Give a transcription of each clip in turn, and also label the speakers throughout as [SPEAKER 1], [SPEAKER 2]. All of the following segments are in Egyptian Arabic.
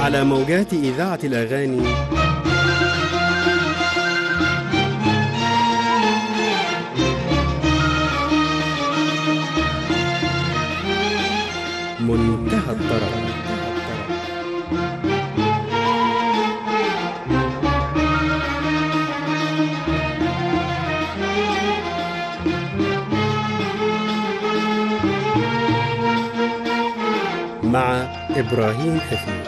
[SPEAKER 1] على موجات إذاعة الأغاني منتهى الطرب مع إبراهيم حفني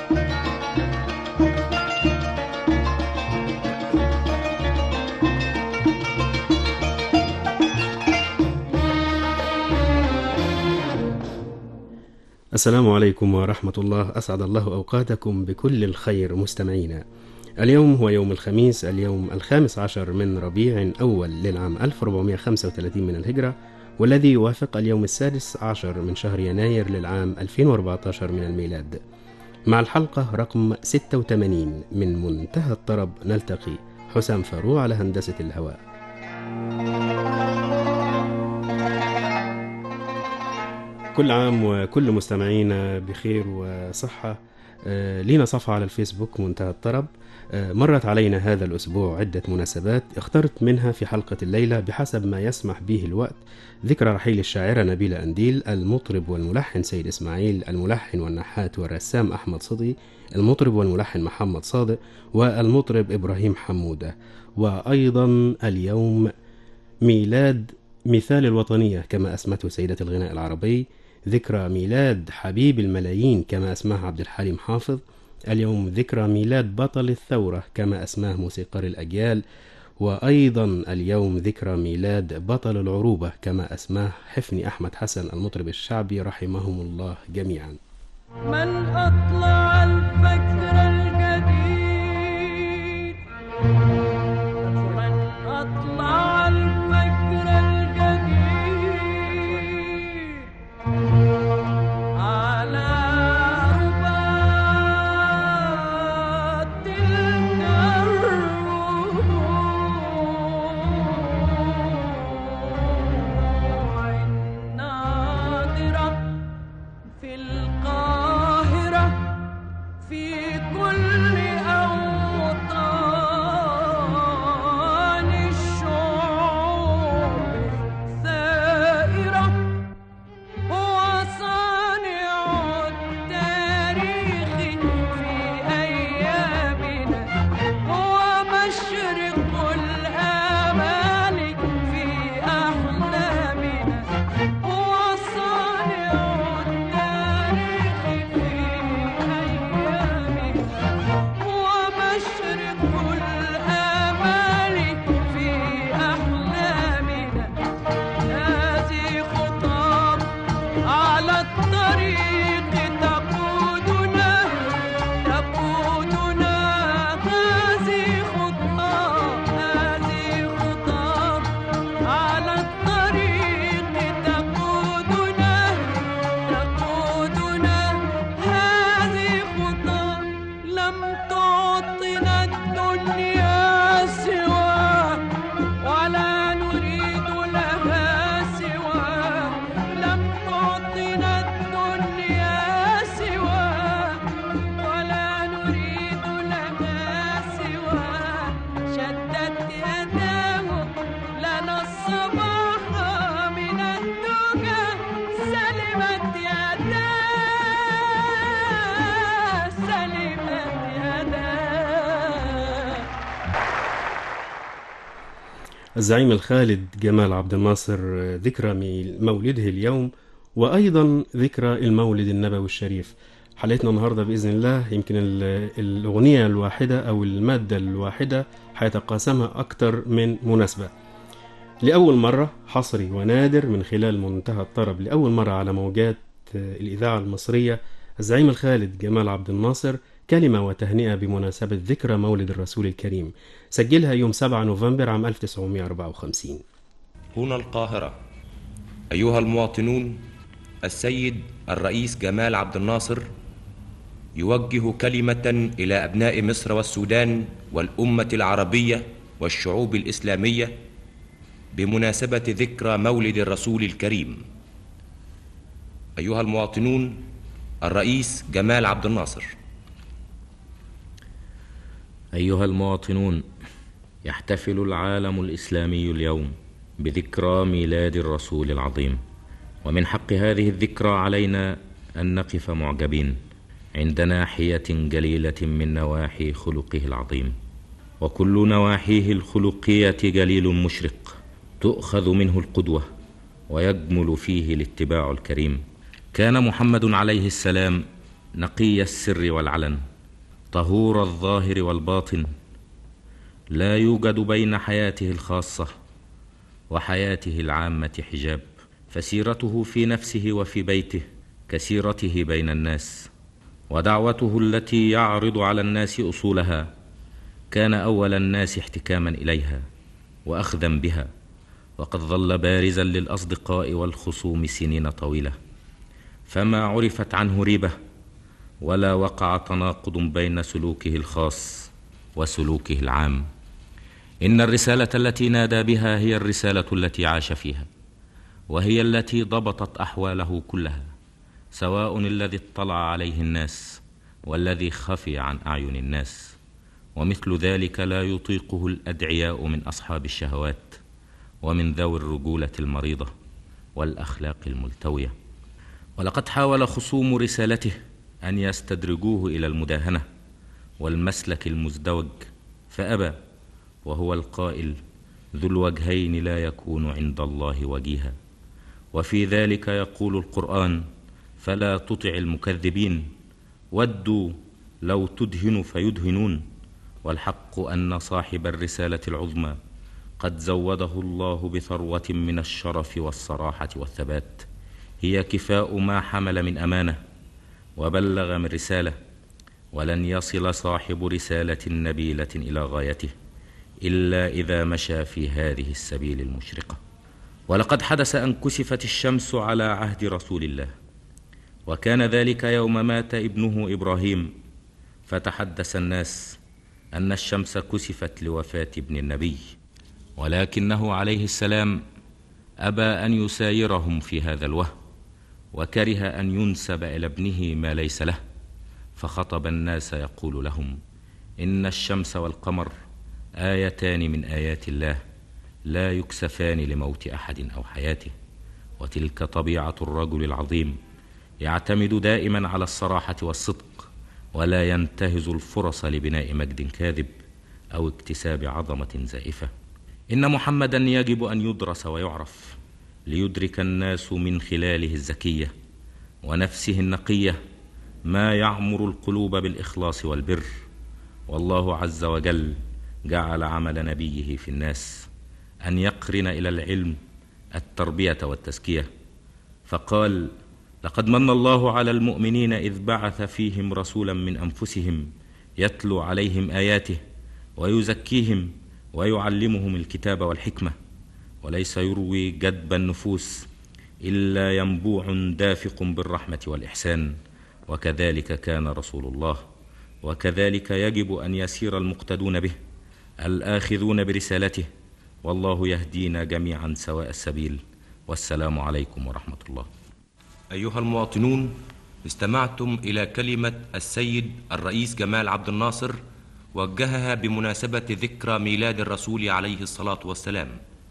[SPEAKER 1] السلام عليكم ورحمة الله أسعد الله أوقاتكم بكل الخير مستمعينا اليوم هو يوم الخميس اليوم الخامس عشر من ربيع أول للعام 1435 من الهجرة والذي يوافق اليوم السادس عشر من شهر يناير للعام 2014 من الميلاد مع الحلقة رقم 86 من منتهى الطرب نلتقي حسام فاروق على هندسة الهواء كل عام وكل مستمعينا بخير وصحة آه، لينا صفحة على الفيسبوك منتهى الطرب آه، مرت علينا هذا الأسبوع عدة مناسبات اخترت منها في حلقة الليلة بحسب ما يسمح به الوقت ذكرى رحيل الشاعرة نبيلة أنديل المطرب والملحن سيد إسماعيل الملحن والنحات والرسام أحمد صدي المطرب والملحن محمد صادق والمطرب إبراهيم حمودة وأيضا اليوم ميلاد مثال الوطنية كما أسمته سيدة الغناء العربي ذكرى ميلاد حبيب الملايين كما أسماه عبد الحليم حافظ اليوم ذكرى ميلاد بطل الثورة كما أسماه موسيقار الأجيال وأيضا اليوم ذكرى ميلاد بطل العروبة كما أسماه حفني أحمد حسن المطرب الشعبي رحمهم الله جميعا
[SPEAKER 2] من أطلع الفجر الجديد من أطلع الفجر الجديد على ربات تلك الربوع النادرة في القاهرة في كل أوطان الشعوب الثائرة هو صانع التاريخ في أيامنا هو مشرق الآمال في أحلامنا هو صانع التاريخ في أيامنا هو مشرق الآمال في أحلامنا هذه خطاب على الطريق تقودنا تقودنا هذه خطاب هذه خطاب على الطريق تقودنا تقودنا هذه خطاب لم تعطنا الدنيا سواه ولا نريد لها سواه لم تعطنا الدنيا سواه ولا نريد لها سواه شدت يداه لنا الصباح من الدجى سلمت يداه سلمت يداه
[SPEAKER 1] الزعيم الخالد جمال عبد الناصر ذكرى مي- مولده اليوم وأيضا ذكرى المولد النبوي الشريف حلقتنا النهاردة بإذن الله يمكن ال- الأغنية الواحدة أو المادة الواحدة هيتقاسمها أكتر من مناسبة لأول مرة حصري ونادر من خلال منتهى الطرب لأول مرة على موجات الإذاعة المصرية الزعيم الخالد جمال عبد الناصر كلمة وتهنئة بمناسبة ذكرى مولد الرسول الكريم سجلها يوم 7 نوفمبر عام 1954
[SPEAKER 3] هنا القاهرة أيها المواطنون السيد الرئيس جمال عبد الناصر يوجه كلمة إلى أبناء مصر والسودان والأمة العربية والشعوب الإسلامية بمناسبة ذكرى مولد الرسول الكريم أيها المواطنون الرئيس جمال عبد الناصر
[SPEAKER 4] ايها المواطنون يحتفل العالم الاسلامي اليوم بذكرى ميلاد الرسول العظيم ومن حق هذه الذكرى علينا ان نقف معجبين عند ناحيه جليله من نواحي خلقه العظيم وكل نواحيه الخلقيه جليل مشرق تؤخذ منه القدوه ويجمل فيه الاتباع الكريم كان محمد عليه السلام نقي السر والعلن طهور الظاهر والباطن لا يوجد بين حياته الخاصه وحياته العامه حجاب فسيرته في نفسه وفي بيته كسيرته بين الناس ودعوته التي يعرض على الناس اصولها كان اول الناس احتكاما اليها واخذا بها وقد ظل بارزا للاصدقاء والخصوم سنين طويله فما عرفت عنه ريبه ولا وقع تناقض بين سلوكه الخاص وسلوكه العام ان الرساله التي نادى بها هي الرساله التي عاش فيها وهي التي ضبطت احواله كلها سواء الذي اطلع عليه الناس والذي خفي عن اعين الناس ومثل ذلك لا يطيقه الادعياء من اصحاب الشهوات ومن ذوي الرجوله المريضه والاخلاق الملتويه ولقد حاول خصوم رسالته ان يستدرجوه الى المداهنه والمسلك المزدوج فابى وهو القائل ذو الوجهين لا يكون عند الله وجيها وفي ذلك يقول القران فلا تطع المكذبين ودوا لو تدهن فيدهنون والحق ان صاحب الرساله العظمى قد زوده الله بثروه من الشرف والصراحه والثبات هي كفاء ما حمل من امانه وبلغ من رساله ولن يصل صاحب رساله نبيله الى غايته الا اذا مشى في هذه السبيل المشرقه ولقد حدث ان كسفت الشمس على عهد رسول الله وكان ذلك يوم مات ابنه ابراهيم فتحدث الناس ان الشمس كسفت لوفاه ابن النبي ولكنه عليه السلام ابى ان يسايرهم في هذا الوهم وكره ان ينسب الى ابنه ما ليس له فخطب الناس يقول لهم ان الشمس والقمر ايتان من ايات الله لا يكسفان لموت احد او حياته وتلك طبيعه الرجل العظيم يعتمد دائما على الصراحه والصدق ولا ينتهز الفرص لبناء مجد كاذب او اكتساب عظمه زائفه ان محمدا يجب ان يدرس ويعرف ليدرك الناس من خلاله الزكيه ونفسه النقيه ما يعمر القلوب بالاخلاص والبر والله عز وجل جعل عمل نبيه في الناس ان يقرن الى العلم التربيه والتزكيه فقال لقد من الله على المؤمنين اذ بعث فيهم رسولا من انفسهم يتلو عليهم اياته ويزكيهم ويعلمهم الكتاب والحكمه وليس يروي جدب النفوس الا ينبوع دافق بالرحمه والاحسان وكذلك كان رسول الله وكذلك يجب ان يسير المقتدون به الاخذون برسالته والله يهدينا جميعا سواء السبيل والسلام عليكم ورحمه الله
[SPEAKER 3] أيها المواطنون استمعتم إلى كلمة السيد الرئيس جمال عبد الناصر وجهها بمناسبة ذكرى ميلاد الرسول عليه الصلاة والسلام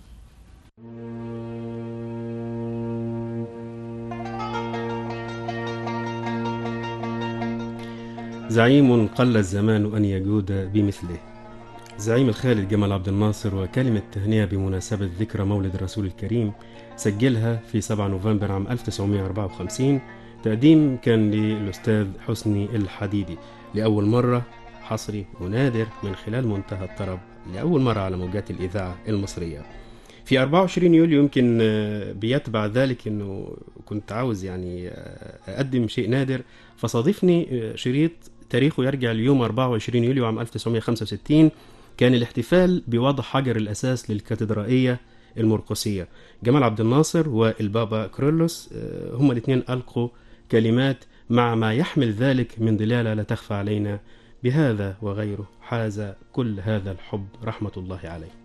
[SPEAKER 1] زعيم قل الزمان أن يجود بمثله زعيم الخالد جمال عبد الناصر وكلمة تهنئة بمناسبة ذكرى مولد الرسول الكريم سجلها في 7 نوفمبر عام 1954 تقديم كان للأستاذ حسني الحديدي لأول مرة حصري ونادر من خلال منتهى الطرب لأول مرة على موجات الإذاعة المصرية في 24 يوليو يمكن آه، بيتبع ذلك انه كنت عاوز يعني آه، اقدم شيء نادر فصادفني آه، شريط تاريخه يرجع ليوم 24 يوليو عام 1965 كان الاحتفال بوضع حجر الاساس للكاتدرائيه المرقسيه جمال عبد الناصر والبابا كرولوس آه، هما الاثنين القوا كلمات مع ما يحمل ذلك من دلاله لا تخفى علينا بهذا وغيره حاز كل هذا الحب رحمه الله عليه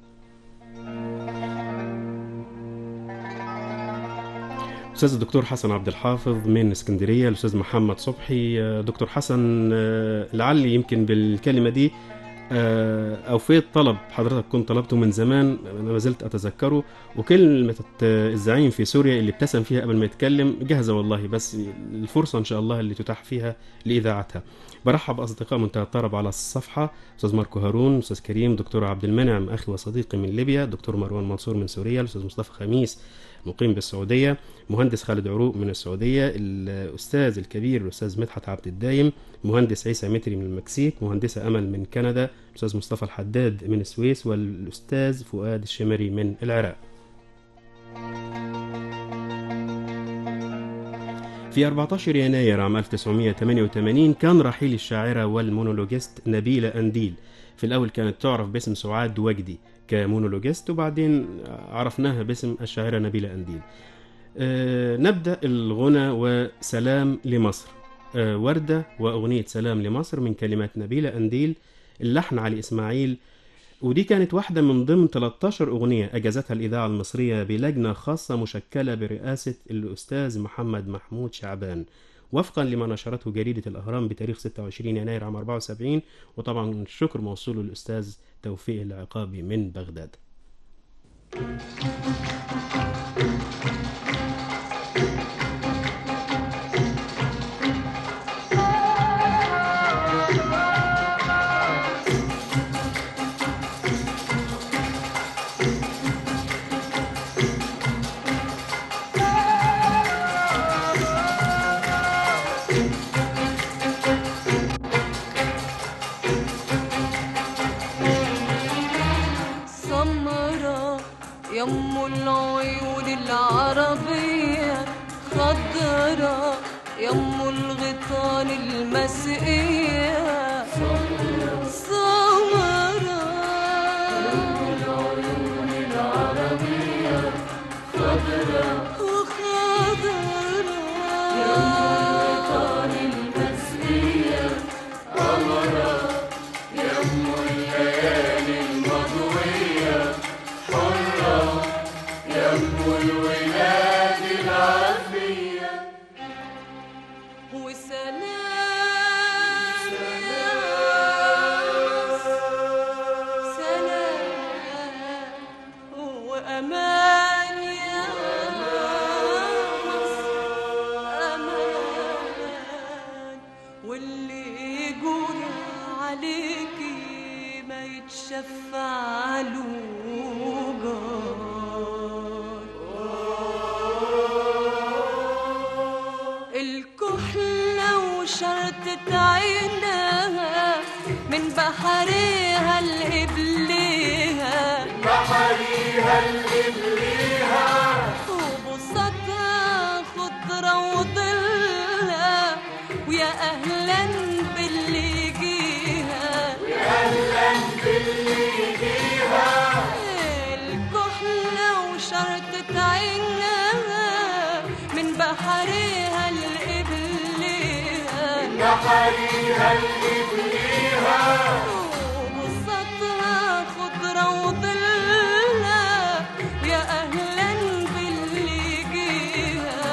[SPEAKER 1] الاستاذ الدكتور حسن عبد الحافظ من اسكندريه الاستاذ محمد صبحي آه، دكتور حسن آه، لعلي يمكن بالكلمه دي آه، أوفيت طلب حضرتك كنت طلبته من زمان أنا ما زلت أتذكره وكلمة آه، الزعيم في سوريا اللي ابتسم فيها قبل ما يتكلم جاهزة والله بس الفرصة إن شاء الله اللي تتاح فيها لإذاعتها برحب بأصدقاء منتهى الطرب على الصفحة أستاذ ماركو هارون أستاذ كريم دكتور عبد المنعم أخي وصديقي من ليبيا دكتور مروان منصور من سوريا الأستاذ مصطفى خميس مقيم بالسعودية مهندس خالد عروق من السعودية الأستاذ الكبير الأستاذ مدحت عبد الدايم مهندس عيسى متري من المكسيك مهندسة أمل من كندا الأستاذ مصطفى الحداد من السويس والأستاذ فؤاد الشمري من العراق في 14 يناير عام 1988 كان رحيل الشاعرة والمونولوجيست نبيلة أنديل في الأول كانت تعرف باسم سعاد وجدي كمونولوجيست وبعدين عرفناها باسم الشاعرة نبيلة أنديل آه، نبدأ الغنى وسلام لمصر آه، وردة وأغنية سلام لمصر من كلمات نبيلة أنديل اللحن علي إسماعيل ودي كانت واحدة من ضمن 13 أغنية أجازتها الإذاعة المصرية بلجنة خاصة مشكلة برئاسة الأستاذ محمد محمود شعبان وفقا لما نشرته جريدة الأهرام بتاريخ 26 يناير عام 74 وطبعا الشكر موصول للأستاذ توفيق العقابي من بغداد
[SPEAKER 2] سمرة يم العيون العربية خضرة يم الغيطان المسقية سمرة وسلام سلام وأمان يا مصر أمان واللي يقول عليكي ما يتشفع له جار الكحلة وشرطة عينها من بحرها الإبليها بحريها الإبليها وبسطها خضرة وظلها ويا أهلا باللي يجيها ويا أهلا باللي يجيها الكحلة وشرطة عينها من بحرها الإبليها وبسطها خضرة وظلها ويا أهلا باللي يجيها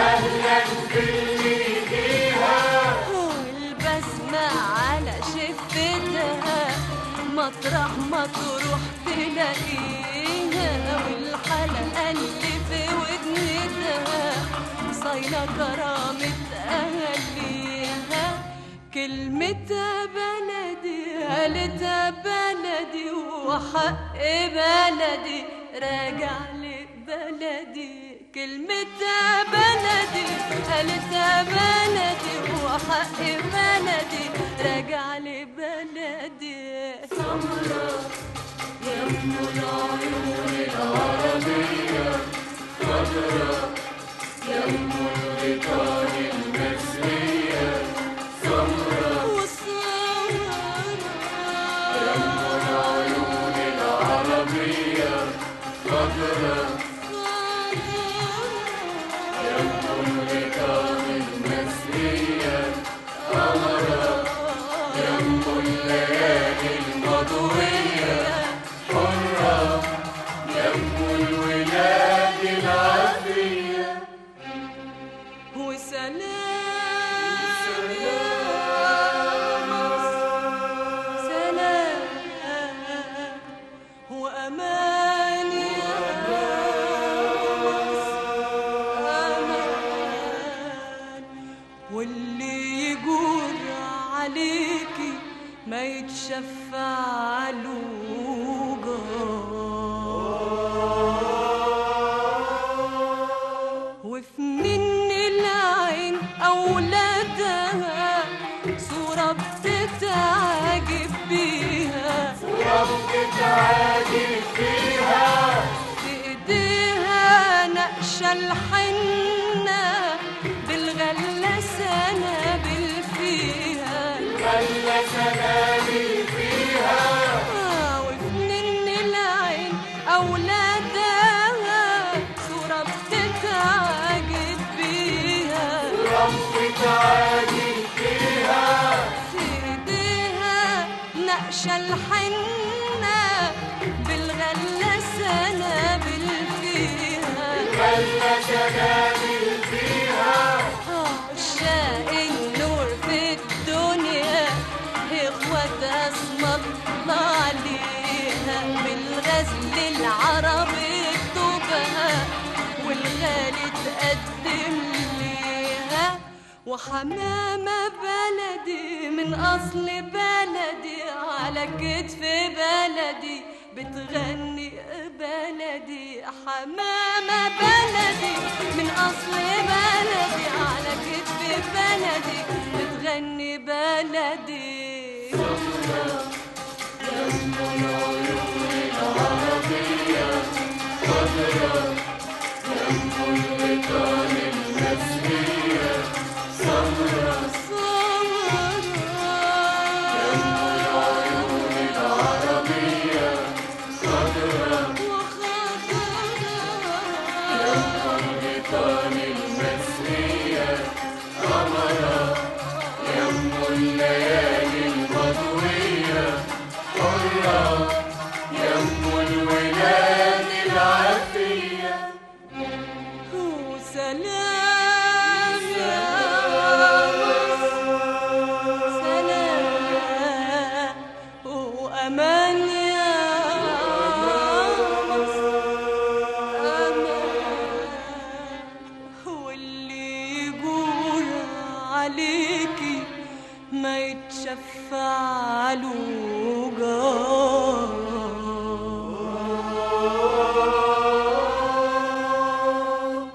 [SPEAKER 2] والبسمة على شفتها مطرح ما تروح تلاقيها والحلقة اللي في ودنتها صايلة كرامة أهليها كلمتها بلدي قالتها بلدي وحق بلدي راجع لبلدي كلمتها بلدي قالتها بلدي وحق بلدي راجع لبلدي سمرة يم العيون العربية خضرة يم الغيطان المسرية سمرة وسمرة يم العيون العربية خضرة يم الغيطان المسرية قمرة يم الليالي المضوية حرة يم الولاد العافية وسلام واللي يجور عليكي ما يتشفع له جار. وفي من العين أولادها صورة بتتعجب بيها في ايديها نقشة الحنة بالغلة سنابل فيها الغلة سنابل فيها وفنن العين أولادها صورة بتتعجب بيها في ايديها نقشة الحنة بالغلة سنابل فيها الغلة سنابل فيها عشاق النور في الدنيا اخوات اسمر الله عليها بالغزل العربي اكتبها والغالي تقدم ليها وحمامة بلدي من أصل بلدي على كتف بلدي بتغني بلدي حمامة بلدي من أصل بلدي على كتف بلدي بتغني بلدي وسلام يا مصر سلام وأمان يا مصر أمان واللي يقول عليكي ما يتشفع له جار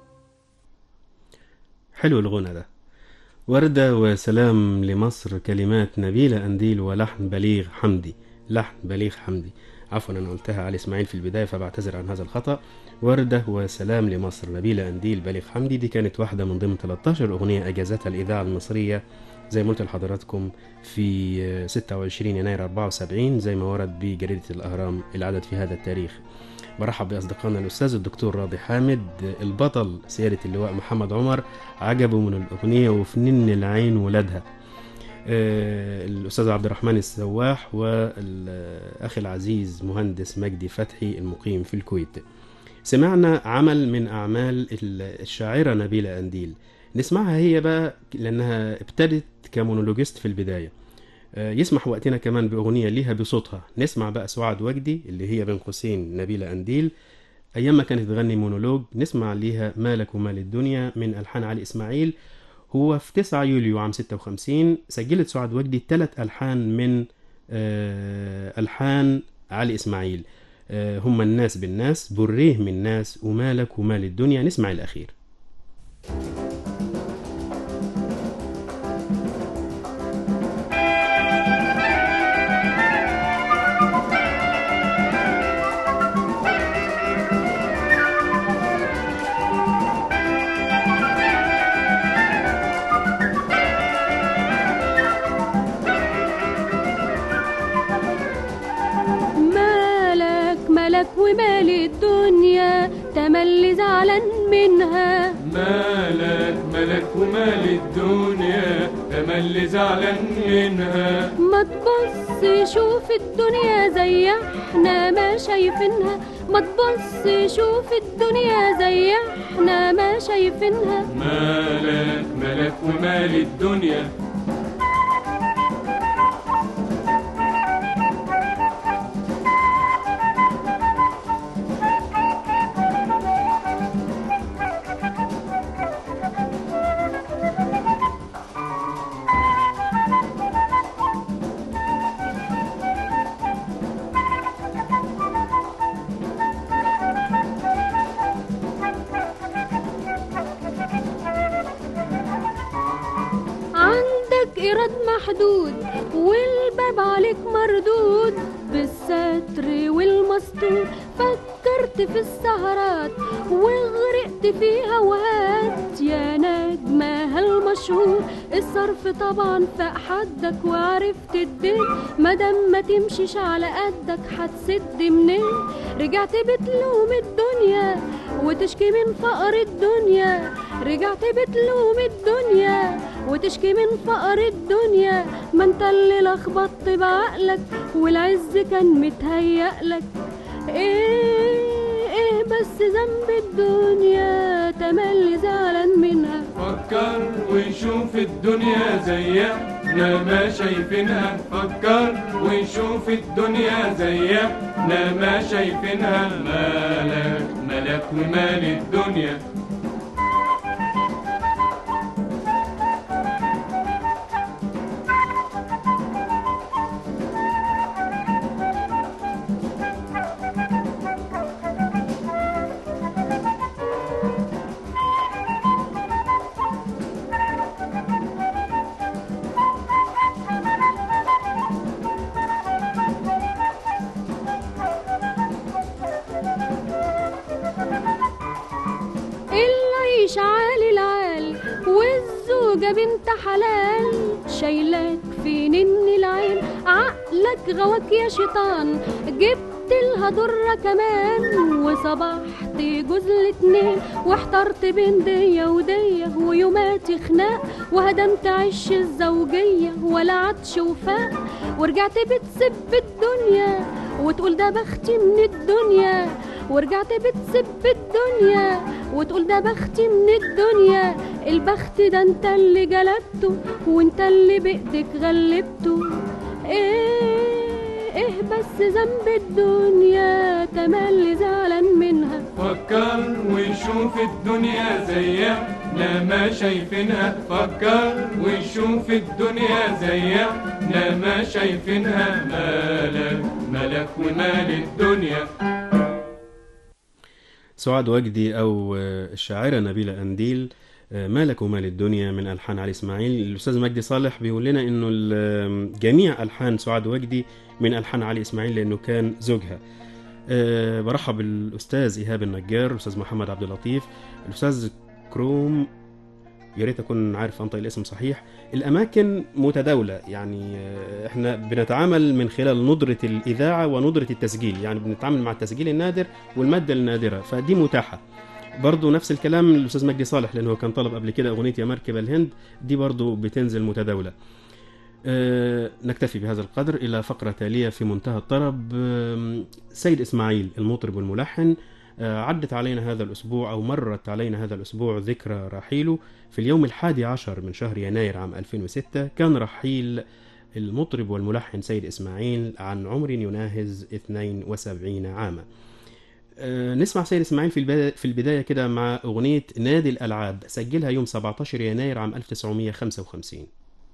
[SPEAKER 1] حلو الغنى ده وردة وسلام لمصر كلمات نبيلة أنديل ولحن بليغ حمدي لحن بليغ حمدي عفوا أنا قلتها علي إسماعيل في البداية فبعتذر عن هذا الخطأ وردة وسلام لمصر نبيلة أنديل بليغ حمدي دي كانت واحدة من ضمن 13 أغنية أجازتها الإذاعة المصرية زي ما قلت لحضراتكم في 26 يناير 74 زي ما ورد بجريدة الأهرام العدد في هذا التاريخ برحب بأصدقائنا الأستاذ الدكتور راضي حامد البطل سيادة اللواء محمد عمر عجبه من الأغنية وفنن العين ولادها آه، الأستاذ عبد الرحمن السواح والأخ العزيز مهندس مجدي فتحي المقيم في الكويت سمعنا عمل من أعمال ال- الشاعرة نبيلة أنديل نسمعها هي بقى لأنها ابتدت كمونولوجيست في البداية آه، يسمح وقتنا كمان بأغنية ليها بصوتها نسمع بقى سعاد وجدي اللي هي بين قوسين نبيلة أنديل أيام ما كانت تغني مونولوج نسمع ليها مالك ومال الدنيا من ألحان علي إسماعيل هو في 9 يوليو عام 56 سجلت سعاد وجدي ثلاث ألحان من آه، ألحان علي إسماعيل آه، هم الناس بالناس بريه من ناس ومالك ومال الدنيا نسمع الأخير
[SPEAKER 5] مالك ملك ومال الدنيا تملي زعلان منها
[SPEAKER 6] مالك ملك ومال الدنيا تملي زعلان منها
[SPEAKER 5] ما تبص شوف الدنيا زي احنا ما شايفينها ما تبص شوف الدنيا زي احنا ما شايفينها
[SPEAKER 6] مالك ملك ومال الدنيا
[SPEAKER 5] الإيراد محدود والباب عليك مردود بالستر والمستور فكرت في السهرات وغرقت في هوات يا نجمة المشهور الصرف طبعا فاق حدك وعرفت الدين مادام ما تمشيش على قدك هتسد منين رجعت بتلوم الدنيا وتشكي من فقر الدنيا رجعت بتلوم الدنيا وتشكي من فقر الدنيا ما انت اللي لخبطت بعقلك والعز كان متهيألك ايه ايه بس ذنب الدنيا تملي زعلان منها
[SPEAKER 6] فكر وشوف الدنيا زينا ما شايفينها فكر وشوف الدنيا زينا ما شايفينها مالك مالك ومال الدنيا
[SPEAKER 5] العيش عالي العال والزوجة بنت حلال شايلك في نن العين عقلك غواك يا شيطان جبت لها ضرة كمان وصبحت جوز الاتنين واحترت بين دية ودية ويوماتي خناق وهدمت عش الزوجية ولا عطش وفاق ورجعت بتسب الدنيا وتقول ده بختي من الدنيا ورجعت بتسب الدنيا وتقول ده بختي من الدنيا البخت ده انت اللي جلبته وانت اللي بايدك غلبته ايه ايه بس ذنب الدنيا تملي زعلان منها
[SPEAKER 6] فكر وشوف الدنيا زينا ما شايفينها فكر وشوف الدنيا زينا ما شايفينها مالك مالك ومال الدنيا
[SPEAKER 1] سعاد وجدي أو آه، الشاعرة نبيلة أنديل آه، مالك ومال الدنيا من ألحان علي إسماعيل الأستاذ مجدي صالح بيقول لنا إنه ال- جميع ألحان سعاد وجدي من ألحان علي إسماعيل لأنه كان زوجها أه برحب بالأستاذ إيهاب النجار الأستاذ محمد عبد اللطيف الأستاذ كروم يا ريت اكون عارف انطق الاسم صحيح الاماكن متداوله يعني آه، احنا بنتعامل من خلال ندره الاذاعه وندره التسجيل يعني بنتعامل مع التسجيل النادر والماده النادره فدي متاحه برضه نفس الكلام الاستاذ مجدي صالح لانه كان طلب قبل كده اغنيه يا مركب الهند دي برضه بتنزل متداوله أه نكتفي بهذا القدر الى فقره تاليه في منتهى الطرب آم، سيد اسماعيل المطرب والملحن آه، عدت علينا هذا الأسبوع أو مرت علينا هذا الأسبوع ذكرى رحيله في اليوم الحادي عشر من شهر يناير عام 2006 كان رحيل المطرب والملحن سيد إسماعيل عن عمر يناهز 72 عاما آه، نسمع سيد إسماعيل في البداية, في البداية كده مع أغنية نادي الألعاب سجلها يوم 17 يناير عام 1955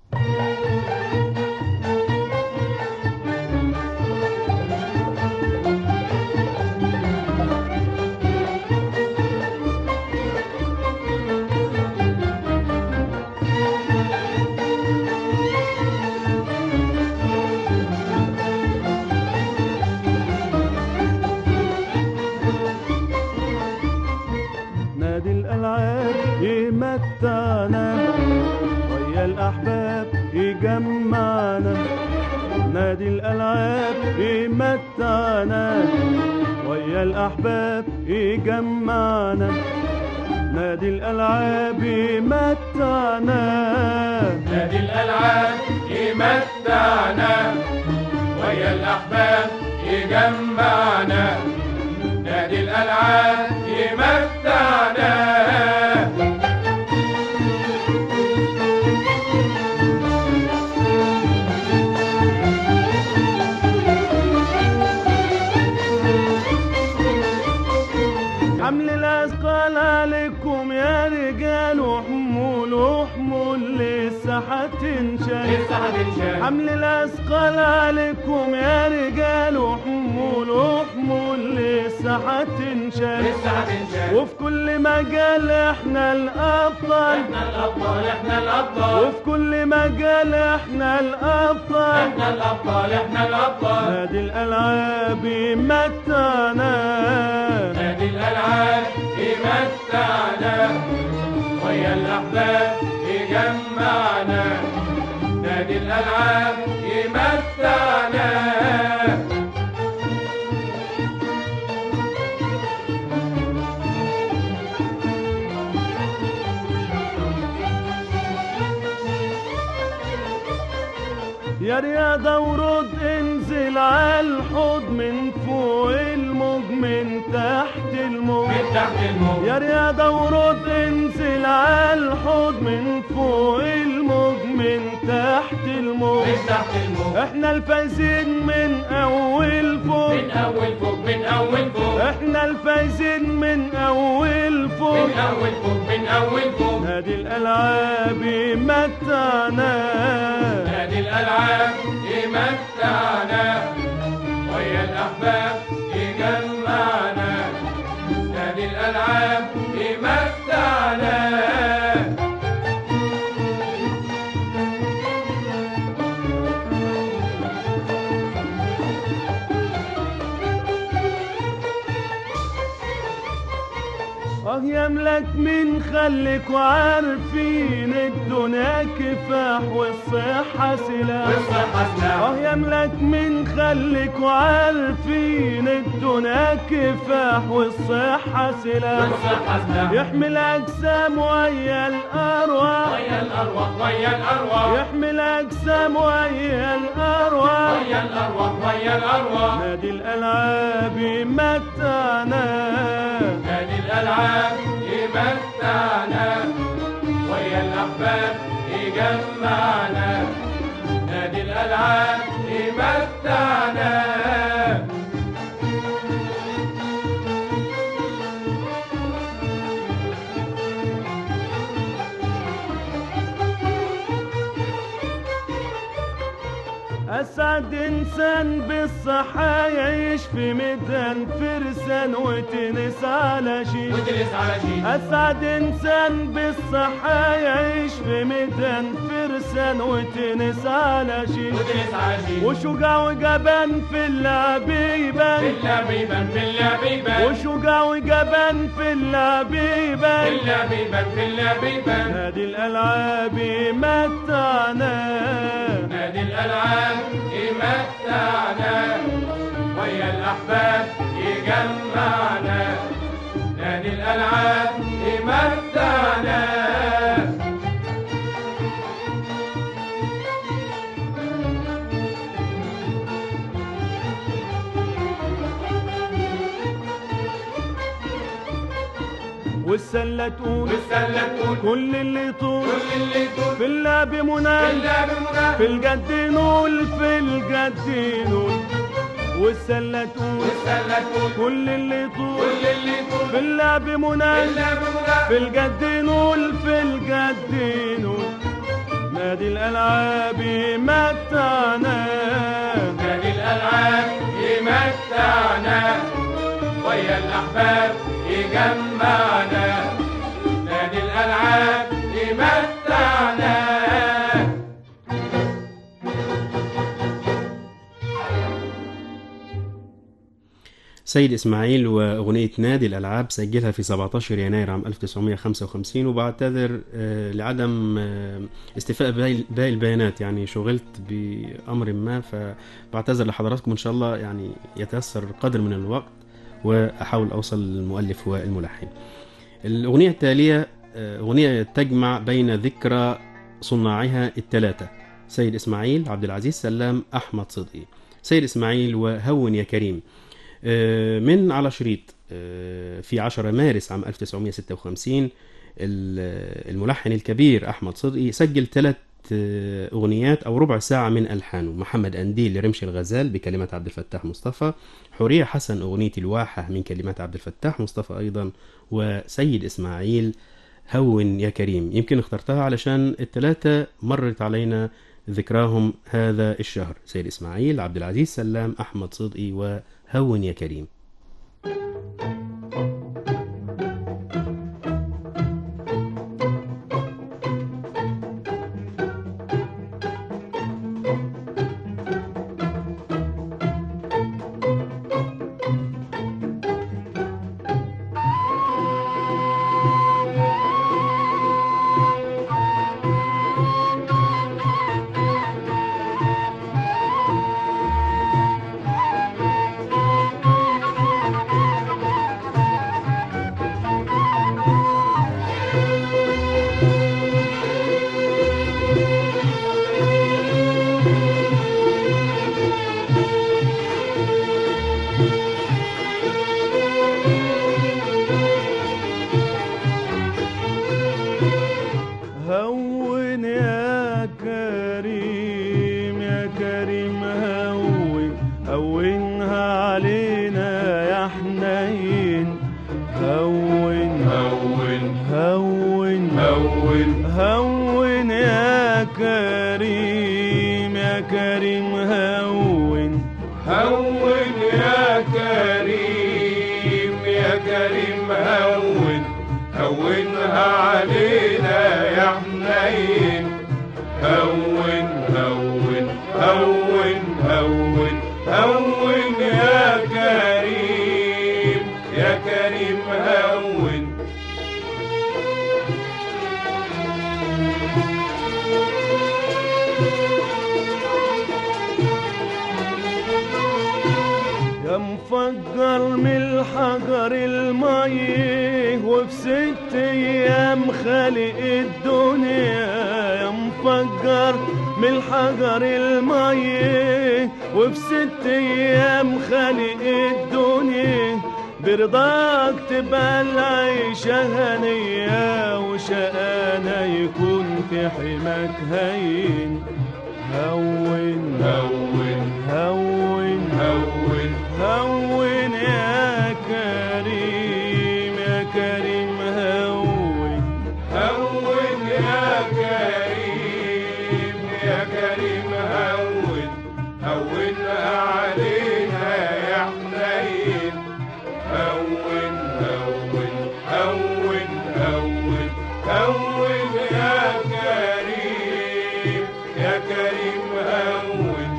[SPEAKER 7] نادي الألعاب يمتعنا ويا الأحباب يجمعنا نادي الألعاب يمتعنا ويا الأحباب يجمعنا نادي الألعاب يمتعنا
[SPEAKER 6] نادي الألعاب يمتعنا ويا الأحباب يجمعنا نادي الألعاب يمتعنا
[SPEAKER 7] حمل الأثقال عليكم يا رجال وحمولوا وحمول لسه هتنشال
[SPEAKER 6] لسه هتنشال
[SPEAKER 7] حمل الأثقال عليكم يا رجال وحمول وحمول لسه هتنشال
[SPEAKER 6] لسه هتنشال
[SPEAKER 7] وفي كل مجال احنا الأبطال
[SPEAKER 6] احنا الابطال احنا الابطال
[SPEAKER 7] وفي كل مجال احنا الأبطال
[SPEAKER 6] احنا الابطال احنا الابطال
[SPEAKER 7] نادي الألعاب متعنا
[SPEAKER 6] نادي الالعاب يمتعنا ويا الاحباب يجمعنا نادي الالعاب يمتعنا
[SPEAKER 7] يا رياضة ورد انزل على الحوض من فوق الموج من تحت الموج
[SPEAKER 6] من تحت الموج
[SPEAKER 7] يا رياضة ورد انزل على الحوض من فوق الموج من تحت الموج
[SPEAKER 6] من تحت الموج
[SPEAKER 7] احنا الفايزين من اول فوق
[SPEAKER 6] من اول فوق من اول فوق
[SPEAKER 7] احنا الفايزين من اول فوق
[SPEAKER 6] من اول فوق من اول فوق
[SPEAKER 7] نادي الالعاب متعنا
[SPEAKER 6] نادي الالعاب يمتعنا ويا الاحباب يجمعنا نادي الالعاب يمتعنا
[SPEAKER 7] اه يا ملك من خليكوا عارفين الدنيا كفاح والصحة سلاح
[SPEAKER 6] والصحة سلاح
[SPEAKER 7] اه يا ملك من خليكوا عارفين الدنيا كفاح والصحة سلاح
[SPEAKER 6] والصحة سلاح
[SPEAKER 7] يحمل أجسام ويا الأرواح
[SPEAKER 6] ويا الارواح ويا الارواح
[SPEAKER 7] يحمل أجسام ويا الأرواح
[SPEAKER 6] ويا الارواح ويا الارواح
[SPEAKER 7] نادي الألعاب متعنا
[SPEAKER 6] نادي الالعاب يمتعنا ويا الاحباب يجمعنا نادي الالعاب يمتعنا
[SPEAKER 7] أسعد إنسان بالصحة يعيش في ميدان فرسان وتنس على شيء
[SPEAKER 6] وتلس على شيء
[SPEAKER 7] أسعد إنسان بالصحة يعيش في ميدان فرسان وتنس على شيء
[SPEAKER 6] وتلس على شيء
[SPEAKER 7] وشجاع وجبان في اللعب يبان
[SPEAKER 6] بالله بيبان بالله بيبان
[SPEAKER 7] وشجاع وجبان في اللعب يبان
[SPEAKER 6] بالله بيبان بالله بيبان
[SPEAKER 7] نادي الألعاب متعنا
[SPEAKER 6] نادي الألعاب يمتعنا ويا الأحباب يجمعنا نادي الألعاب يمتعنا
[SPEAKER 7] والسلة تقول
[SPEAKER 6] والسلة تقول
[SPEAKER 7] كل اللي يطول
[SPEAKER 6] كل اللي يقول
[SPEAKER 7] في اللعب منال
[SPEAKER 6] إلا بمنى
[SPEAKER 7] في الجد نقول في الجد نقول والسلة تقول
[SPEAKER 6] والسلة تقول
[SPEAKER 7] كل اللي يطول
[SPEAKER 6] كل اللي يقول
[SPEAKER 7] في اللعب منال
[SPEAKER 6] إلا بمنى
[SPEAKER 7] في الجد نقول في الجد نقول نادي الألعاب متعنا
[SPEAKER 6] نادي الألعاب يمتعنا ويا الأحباب يجمعنا نادي الألعاب يمتعنا
[SPEAKER 1] سيد إسماعيل وأغنية نادي الألعاب سجلها في 17 يناير عام 1955 وبعتذر آه، لعدم آه، استيفاء باقي باقي البيانات يعني شغلت بأمر ما فبعتذر لحضراتكم إن شاء الله يعني يتيسر قدر من الوقت وأحاول أوصل للمؤلف والملحن الأغنية التالية آه، أغنية تجمع بين ذكرى صناعها الثلاثة سيد إسماعيل عبد العزيز سلام أحمد صدقي سيد إسماعيل وهون يا كريم آه، من على شريط آه، في 10 مارس عام 1956 ال- الملحن الكبير أحمد صدقي سجل ثلاث أغنيات أو ربع ساعة من ألحانه محمد أنديل لرمش الغزال بكلمات عبد الفتاح مصطفى حورية حسن أغنية الواحة من كلمات عبد الفتاح مصطفى أيضا وسيد إسماعيل هون يا كريم يمكن اخترتها علشان الثلاثة مرت علينا ذكراهم هذا الشهر سيد إسماعيل عبد العزيز سلام أحمد صدقي وهون يا كريم
[SPEAKER 7] هون يا كريم يا كريم هون هونها علينا يا حنين هون
[SPEAKER 6] هون
[SPEAKER 7] هون
[SPEAKER 6] هون
[SPEAKER 7] هون يا كريم يا كريم هون
[SPEAKER 6] هون يا كريم يا كريم هون هونها علينا يا حنين هون هون هون هون هون يا كريم يا كريم هون
[SPEAKER 7] يا مفجر من الحجر المي وفي ست ايام خالق الدنيا يا مفجر من الحجر المي وفي ست ايام خالق الدنيا برضاك تبقى العيشة هنية وشقانا يكون في حماك هين هون
[SPEAKER 6] هون
[SPEAKER 7] هون
[SPEAKER 6] هون
[SPEAKER 7] هون يا كريم يا كريم هون
[SPEAKER 6] هون يا كريم يا كريم هون هونها علينا يا حنين هون هون هون هون هون يا كريم يا كريم هون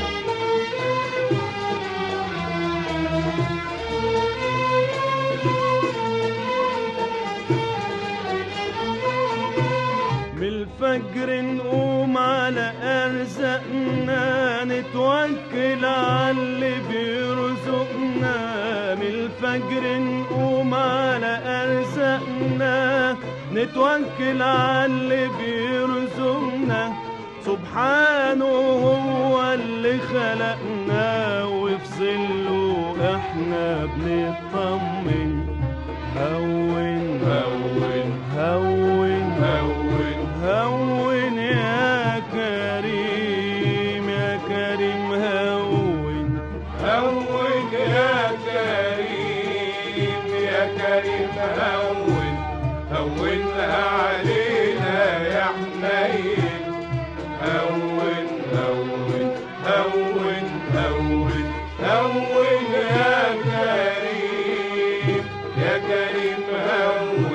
[SPEAKER 7] من الفجر نقوم على أرزقنا نتوكل على اللي بيرزقنا من الفجر نقوم على أرزقنا نتوكل على اللي بيرزقنا سبحانه هو اللي خلقنا وفي ظله احنا بنطمن هون
[SPEAKER 6] هون
[SPEAKER 7] هون
[SPEAKER 6] هون
[SPEAKER 7] هون يا كريم يا كريم هون
[SPEAKER 6] هون يا كريم يا كريم هون هونها علينا يا حنين هون هون هون هون هون يا كريم يا كريم هون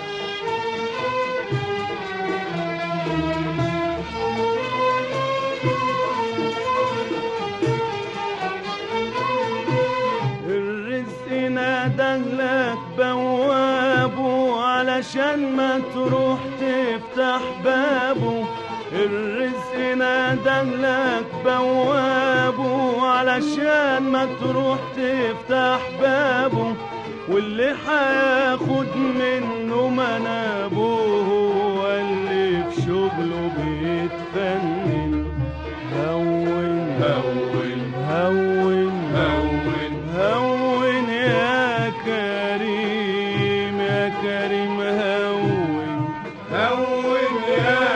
[SPEAKER 7] الرزق ناده لك بوابه علشان ما تروح تفتح بابه الرزق ناده لك بوابه علشان ما تروح تفتح بابه واللي هياخد منه منابه هو اللي في شغله بيتفنن هون
[SPEAKER 6] هون
[SPEAKER 7] هون
[SPEAKER 6] هون
[SPEAKER 7] هون يا كريم يا كريم هون
[SPEAKER 6] هون يا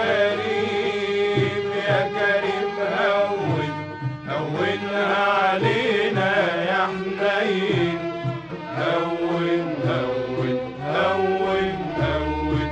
[SPEAKER 6] كريم يا كريم هون هونها علينا يا حنين هون هون هون هون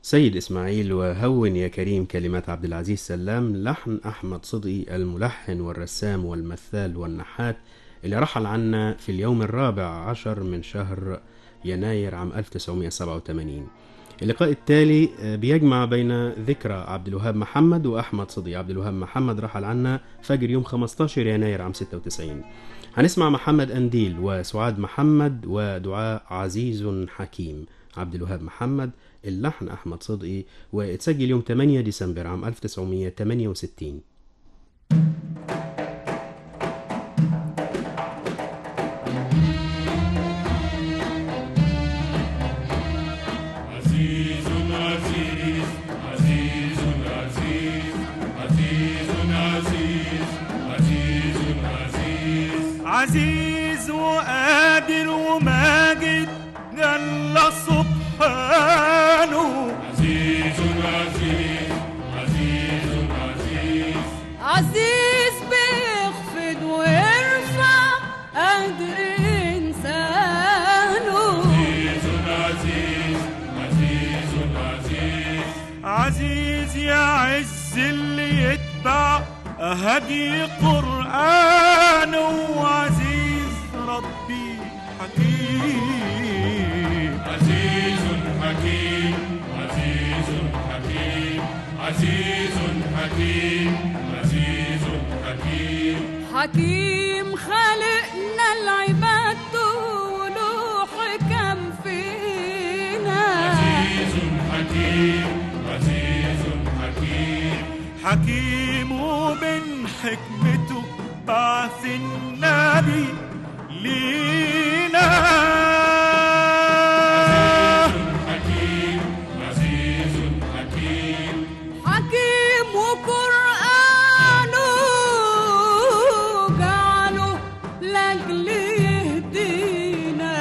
[SPEAKER 1] سيد إسماعيل وهون يا كريم كلمات عبد العزيز سلام لحن أحمد صدقي الملحن والرسام والمثال والنحات اللي رحل عنا في اليوم الرابع عشر من شهر يناير عام 1987 اللقاء التالي آه، بيجمع بين ذكرى عبد الوهاب محمد وأحمد صدقي عبد الوهاب محمد رحل عنا فجر يوم 15 يناير عام 96 هنسمع محمد أنديل وسعاد محمد ودعاء عزيز حكيم عبد الوهاب محمد اللحن أحمد صدقي واتسجل يوم 8 ديسمبر عام 1968
[SPEAKER 6] عزيز عزيز عزيز عزيز عزيز عزيز عزيز عزيز
[SPEAKER 8] عزيز وقادر وماجد جل سبحانه
[SPEAKER 6] عزيز عزيز عزيز عزيز
[SPEAKER 2] عزيز بيخفض ويرفع قدر إنسانه
[SPEAKER 6] عزيز عزيز عزيز عزيز
[SPEAKER 8] عزيز يا عز اللي يتبع هدي قرآنه وعزيز ربي حكيم
[SPEAKER 6] عزيز حكيم عزيز حكيم عزيز حكيم عزيز حكيم
[SPEAKER 2] حكيم خالقنا لعبادته وله حكم فينا
[SPEAKER 6] عزيز حكيم عزيز حكيم
[SPEAKER 8] حكيم ومن حكمته بعث النبي لينا
[SPEAKER 6] حكيم عزيز حكيم
[SPEAKER 2] حكيم وقرآنه جعله لأجل يهدينا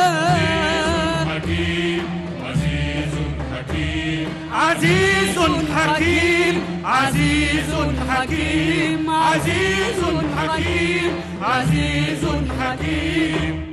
[SPEAKER 6] حكيم عزيز حكيم
[SPEAKER 8] عزيز حكيم عزيز حكيم عزيز حكيم عزيز حكيم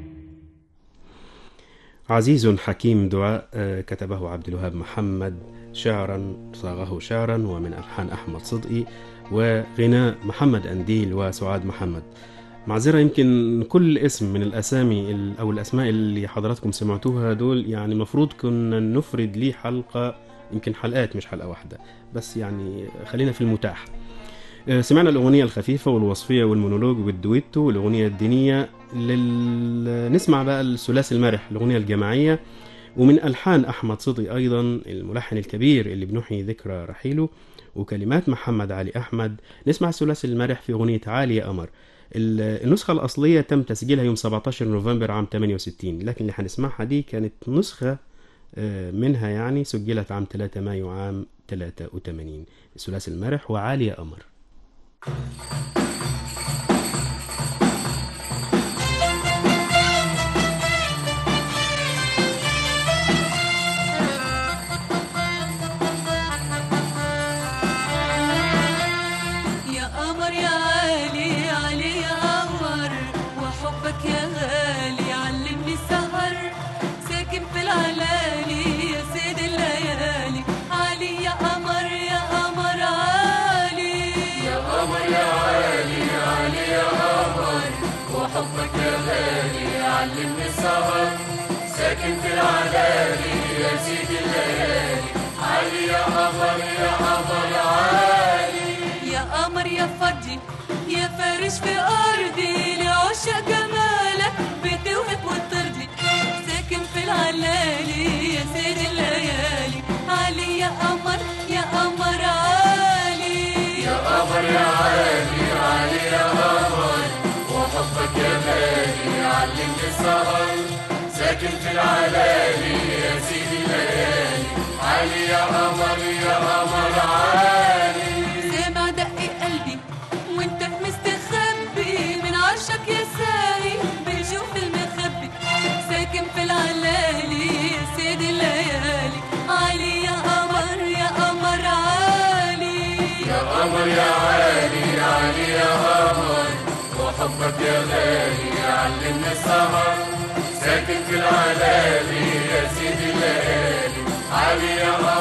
[SPEAKER 1] عزيز حكيم دعاء آه، كتبه عبد الوهاب محمد شعرا صاغه شعرا ومن ألحان أحمد صدقي وغناء محمد أنديل وسعاد محمد معذرة يمكن كل اسم من الأسامي ال- أو الأسماء اللي حضراتكم سمعتوها دول يعني مفروض كنا نفرد ليه حلقة يمكن حلقات مش حلقة واحدة بس يعني خلينا في المتاح آه، سمعنا الأغنية الخفيفة والوصفية والمونولوج والدويتو والأغنية الدينية لل... نسمع بقى الثلاثي المرح الأغنية الجماعية ومن ألحان أحمد صدقي أيضا الملحن الكبير اللي بنحيي ذكرى رحيله وكلمات محمد علي أحمد نسمع الثلاثي المرح في أغنية عالي يا قمر ال- النسخة الأصلية تم تسجيلها يوم 17 نوفمبر عام 68 لكن اللي هنسمعها دي كانت نسخة آه، منها يعني سجلت عام 3 مايو عام 83 الثلاثي المرح وعالي يا قمر
[SPEAKER 2] يا قمر يا عالي علي يا قمر وحبك يا غالي علمني السهر ساكن في العلالي يا سيد الليالي علي يا قمر يا قمر عالي يا قمر يا عالي علي يا قمر وحبك يا غالي علمني السهر ساكن في العلالي يا سيد الليالي علي يا قمر يا قمر عالي يا قمر يا فضي يا فارش في أرضي لعشق جمالك بتوهب وترضي ساكن في العلالي يا سيد الليالي علي يا قمر يا قمر عالي يا قمر يا عالي علي يا قمر وحبك يا غالي علمني السهر ساكن في العلالي يا سيدي الليالي علي يا قمر يا قمر عالي سامع دق قلبي وانت مستخبي من عشق يا ساي بشوف المخبي ساكن في العلالي يا سيدي الليالي علي يا قمر يا قمر عالي يا قمر يا عالي علي يا قمر وحبك يا غالي علمني السهر ساكن في العلالي يا سيدي الليالي علي يا قمر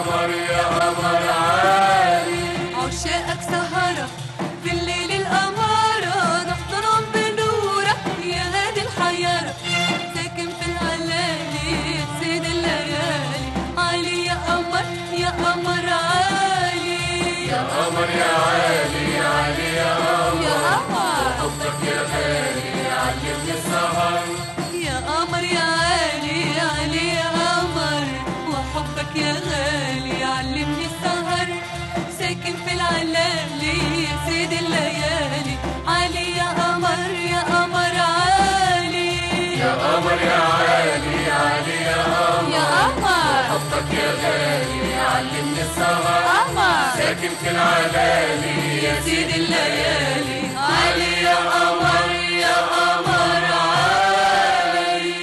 [SPEAKER 2] ساكن في العلالي يا سيد الليالي علي يا قمر يا قمر عالي يا قمر يا عالي يا علي يا قمر يا قمر حبك يا غالي علمني السهر يا قمر يا عالي يا علي يا قمر وحبك يا غالي علمني السهر ساكن في العلالي يا سيد الليالي علي يا قمر يا قمر عالي يا قمر يا عالي يا علي يا قمر يا قمر حبك يا غالي علمني السهر قمر ساكن في العلالي يا سيد الليالي علي يا قمر يا قمر عالي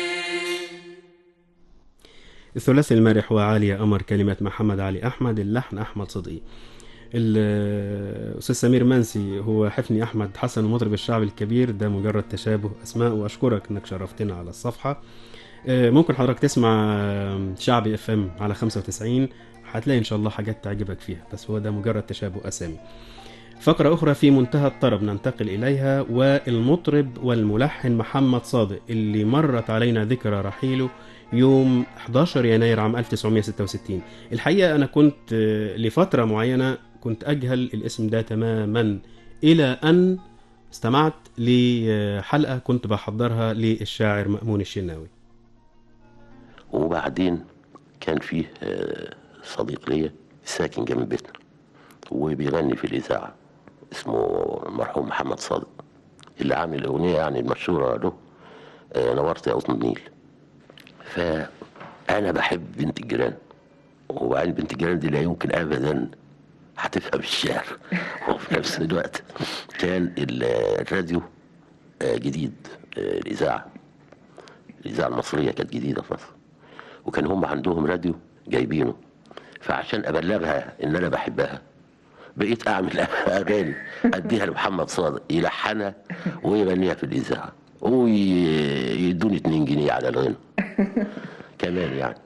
[SPEAKER 1] الثلاثي المرح وعالية قمر كلمة محمد علي أحمد اللحن أحمد صدقي الأستاذ سمير منسي هو حفني أحمد حسن المطرب الشعبي الكبير ده مجرد تشابه أسماء وأشكرك إنك شرفتنا على الصفحة آه، ممكن حضرتك تسمع آه، شعبي اف ام على 95 هتلاقي إن شاء الله حاجات تعجبك فيها بس هو ده مجرد تشابه أسامي فقرة أخرى في منتهى الطرب ننتقل إليها والمطرب والملحن محمد صادق اللي مرت علينا ذكرى رحيله يوم 11 يناير عام 1966 الحقيقة أنا كنت آه، لفترة معينة كنت أجهل الاسم ده تماما إلى أن استمعت لحلقة كنت بحضرها للشاعر مأمون الشناوي
[SPEAKER 9] وبعدين كان فيه آه، صديق ليا ساكن جنب بيتنا وبيغني في الإذاعة اسمه المرحوم محمد صادق اللي عامل أغنية يعني المشهورة له آه، نورت يا قطن النيل فأنا بحب بنت الجيران وبعدين بنت الجيران دي لا يمكن أبدا هتفهم الشعر وفي نفس الوقت كان ال- الراديو آه، جديد آه، الإذاعة الإذاعة المصرية كانت جديدة في مصر وكان هم عندهم راديو جايبينه فعشان أبلغها إن أنا بحبها بقيت أعمل أغاني أديها لمحمد صادق يلحنها ويغنيها في الإذاعة ويدوني 2 جنيه على الغنى كمان يعني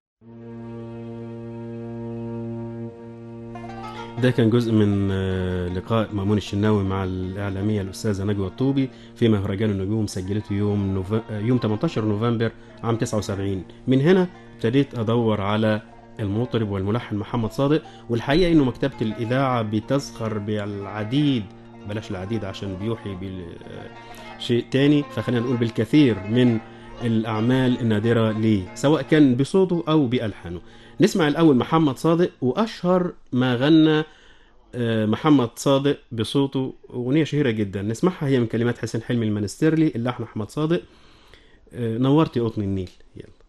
[SPEAKER 1] ده كان جزء من آه، لقاء مأمون الشناوي مع الإعلامية الأستاذة نجوى الطوبي في مهرجان النجوم سجلته يوم نوف... آه، يوم 18 نوفمبر عام 79 من هنا ابتديت أدور على المطرب والملحن محمد صادق والحقيقة إنه مكتبة الإذاعة بتزخر بالعديد بلاش العديد عشان بيوحي بشيء تاني فخلينا نقول بالكثير من الأعمال النادرة ليه سواء كان بصوته أو بألحانه نسمع الأول محمد صادق وأشهر ما غنى آه، محمد صادق بصوته أغنية شهيرة جدا نسمعها هي من كلمات حسين حلمي المنسترلي اللحن أحمد صادق آه، نورتي قطن النيل يلا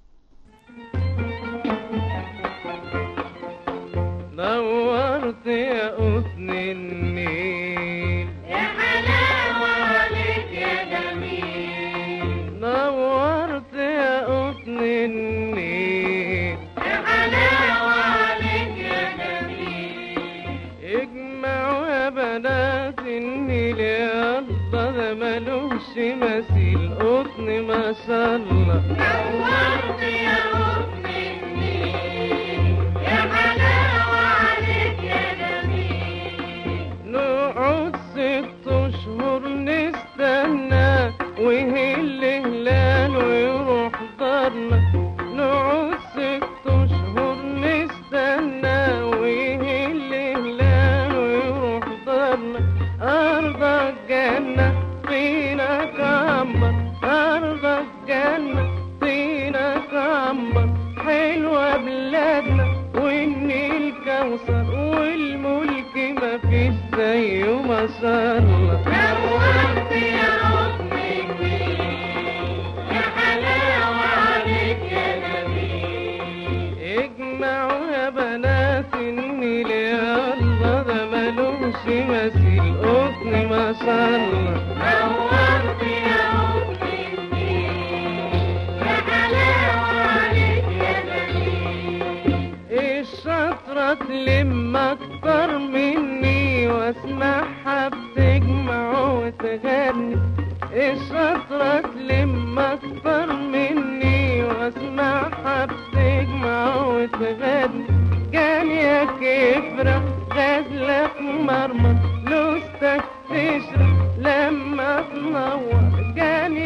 [SPEAKER 7] نورت يا قطن النيل
[SPEAKER 8] يا حلاوة عليك يا جميل
[SPEAKER 7] نورت يا قطن النيل
[SPEAKER 8] يا حلاوة عليك يا جميل
[SPEAKER 7] اجمعوا يا بنات النيل يا الله ده ملوش مثيل قطن ما شاء الله
[SPEAKER 8] نورت يا قطن النيل يا حلاوة عليك يا جميل
[SPEAKER 7] نقعد ست اشهر نستنى ويهل هلال ويروح دارنا نقعد ست اشهر نستنى ويهل هلال ويروح دارنا ارض الجنة طينك عنبر ارض الجنة طينك عنبر حلوة بلادنا والنيل كوثر والملك مفيش زيه ما شاء الله
[SPEAKER 8] نورت يا قطن النيل يا حلاوة عليك يا جميل
[SPEAKER 7] اجمعوا يا بنات النيل يا الله ده ملوش مثيل قطن ما شاء الله
[SPEAKER 8] نورت يا قطن النيل يا حلاوة عليك يا جميل
[SPEAKER 7] الشطرة تلم أكتر مني واسمعها بتجمع وتغني الشطرة تلم أكتر مني واسمعها بتجمع وتغني كان يا كفرة غزلك مرمر لوستك تشرب لما تنور كان يا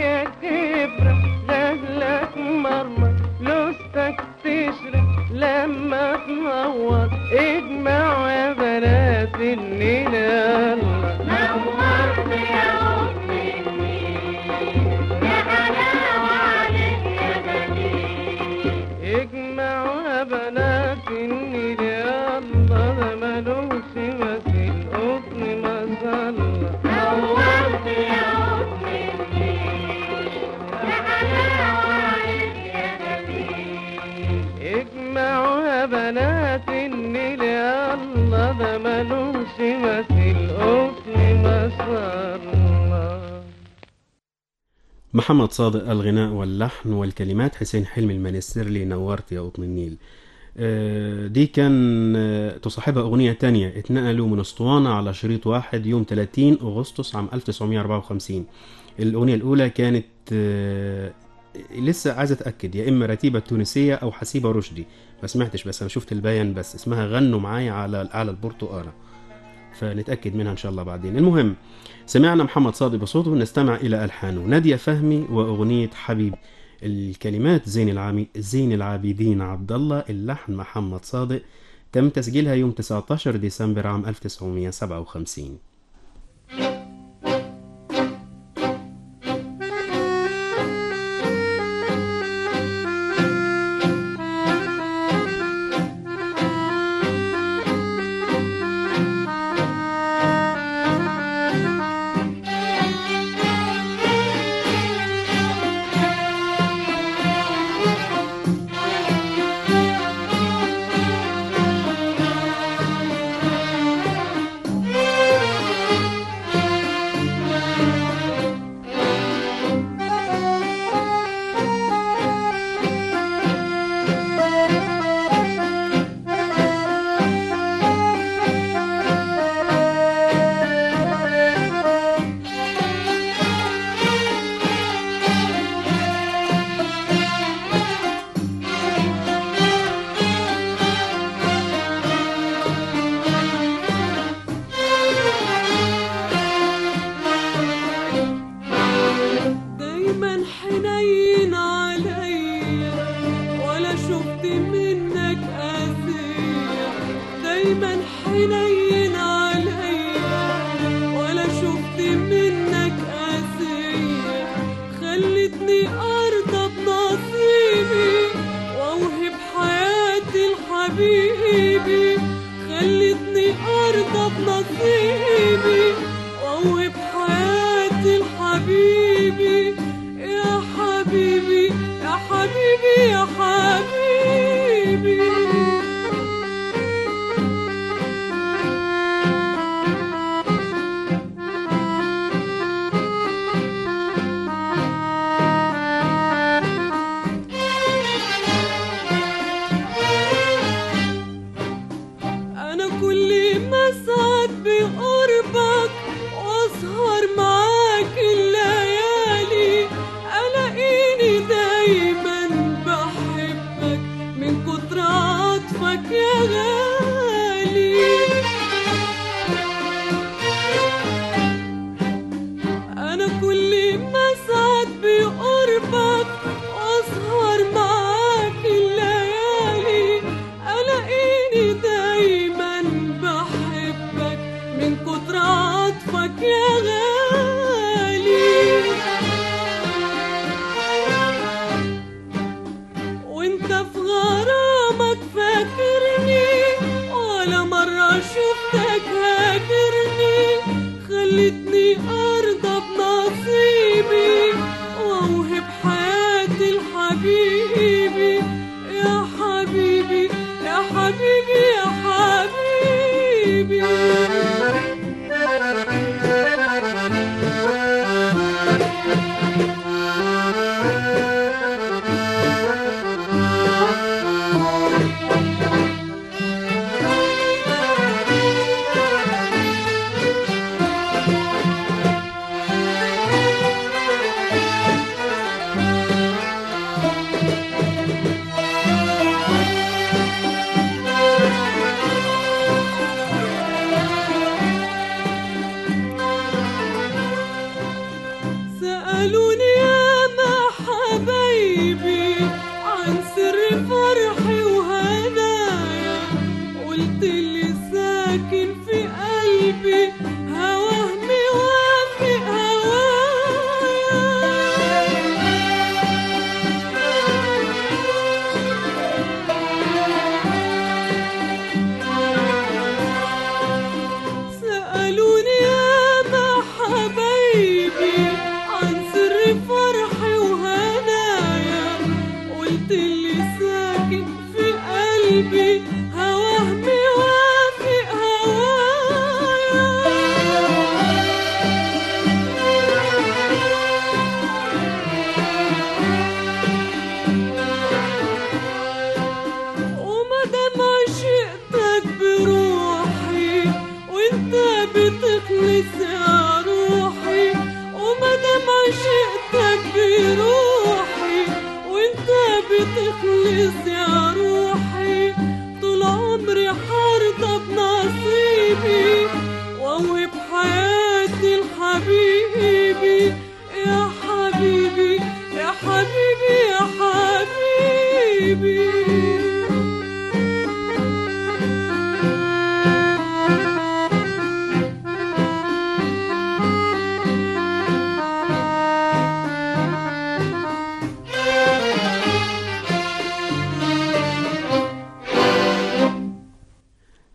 [SPEAKER 7] يفرح جهلك مرمر لوستك تشرق لما تنور اجمعوا يا بنات النيل يلا
[SPEAKER 8] نورت يا أم النيل يا حلاوة عليك يا جميل
[SPEAKER 7] اجمعوا يا بنات النيل يلا ده ملوش مثيل قطن ما صلى
[SPEAKER 8] نورت يا أم النيل يا حلاوة عليك يا جميل
[SPEAKER 7] اجمعوا يا بنات النيل يلا ده ملوش مثيل قطن ما صلى
[SPEAKER 1] محمد صادق الغناء واللحن والكلمات حسين حلمي المنسترلي نورت يا قطن النيل آه، دي كان آه، تصاحبها أغنية تانية اتنقلوا من اسطوانة على شريط واحد يوم 30 أغسطس عام 1954 الأغنية الأولى كانت آه، لسه عايز أتأكد يا إما رتيبة تونسية أو حسيبة رشدي ما سمعتش بس أنا شفت البيان بس اسمها غنوا معايا على على البرتقالة فنتأكد منها إن شاء الله بعدين المهم سمعنا محمد صادق بصوته نستمع إلى ألحانه نادية فهمي وأغنية حبيب الكلمات زين العامي زين العابدين عبد الله اللحن محمد صادق تم تسجيلها يوم 19 ديسمبر عام 1957
[SPEAKER 2] دايما حنين عليا ولا شفت منك قاسية دايما حنين عليا ولا شفت منك قاسية خلتني أرضى بنصيبي وأوهب حياتي لحبيبي خلتني أرضى بنصيبي وأوهب حياتي لحبيبي يا حبيبي يا حبيبي يا حبيبي أنا كل ما أسعد بقربك وأسهر معاك الليالي ألاقيني دايما بحبك من كتر عطفك يا غالي أنا كل ما أسعد بقربك وأسهر معاك الليالي ألاقيني دايما بحبك من كتر عطفك يا غالي وانت في غرامك فاكرني ولا مرة شفتك هاجرني خلتني أرضى بنصيبي وأوهب حياتي لحبيبي يا حبيبي يا حبيبي يا حبيبي